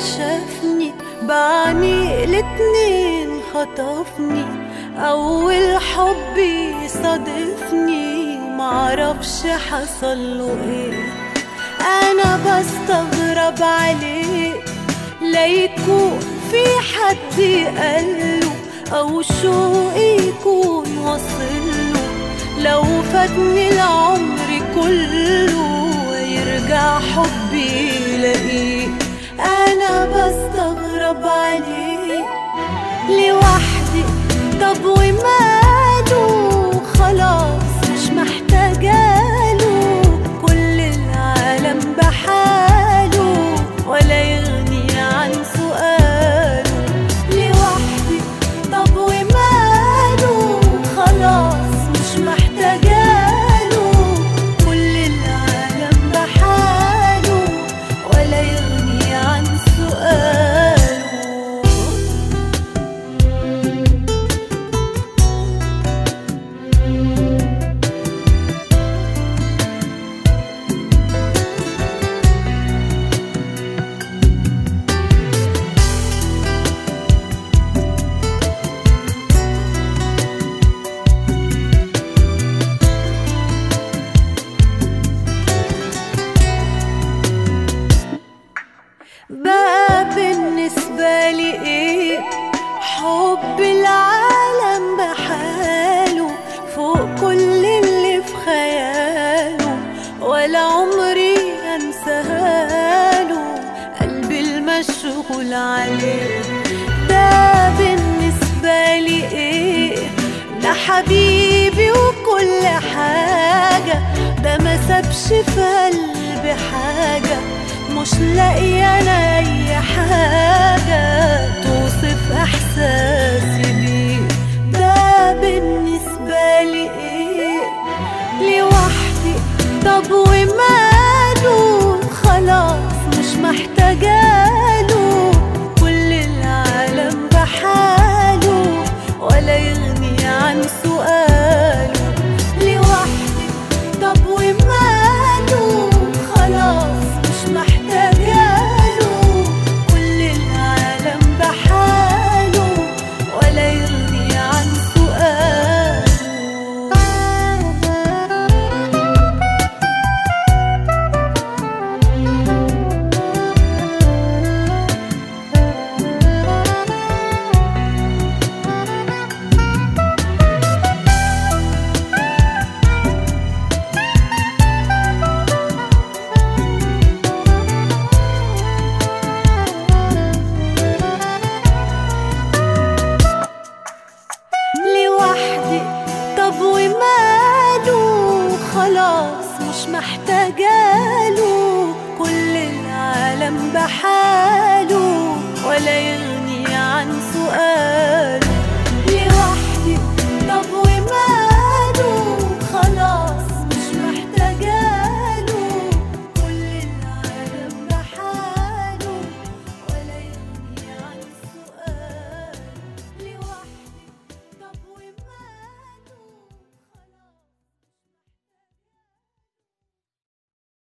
شافني بعيني الاتنين خطفني أول حب يصادفني معرفش حصله ايه أنا بستغرب عليه ليكون في حد قاله أو شوقي يكون وصله لو فاتني العمر كله يرجع حبي يلاقيه أنا بستغرب عليه لوحدي طب وماله خلاص مش محتاجاله كل العالم بحاله ولا يغني عن سؤاله لوحدي طب وماله خلاص مش محتاجاله كل العالم بحاله ولا يغني عن سؤاله بقى بالنسبة لي ايه حب العالم بحاله فوق كل اللي في خياله ولا عمري انساله قلبي المشغول عليه ده بالنسبة لي ايه ده حبيبي وكل حاجة ده ما سابش في قلبي حاجة مش لاقية انا اي حاجة توصف احساسي بيه ده بالنسبة لي ايه لوحدي طب وما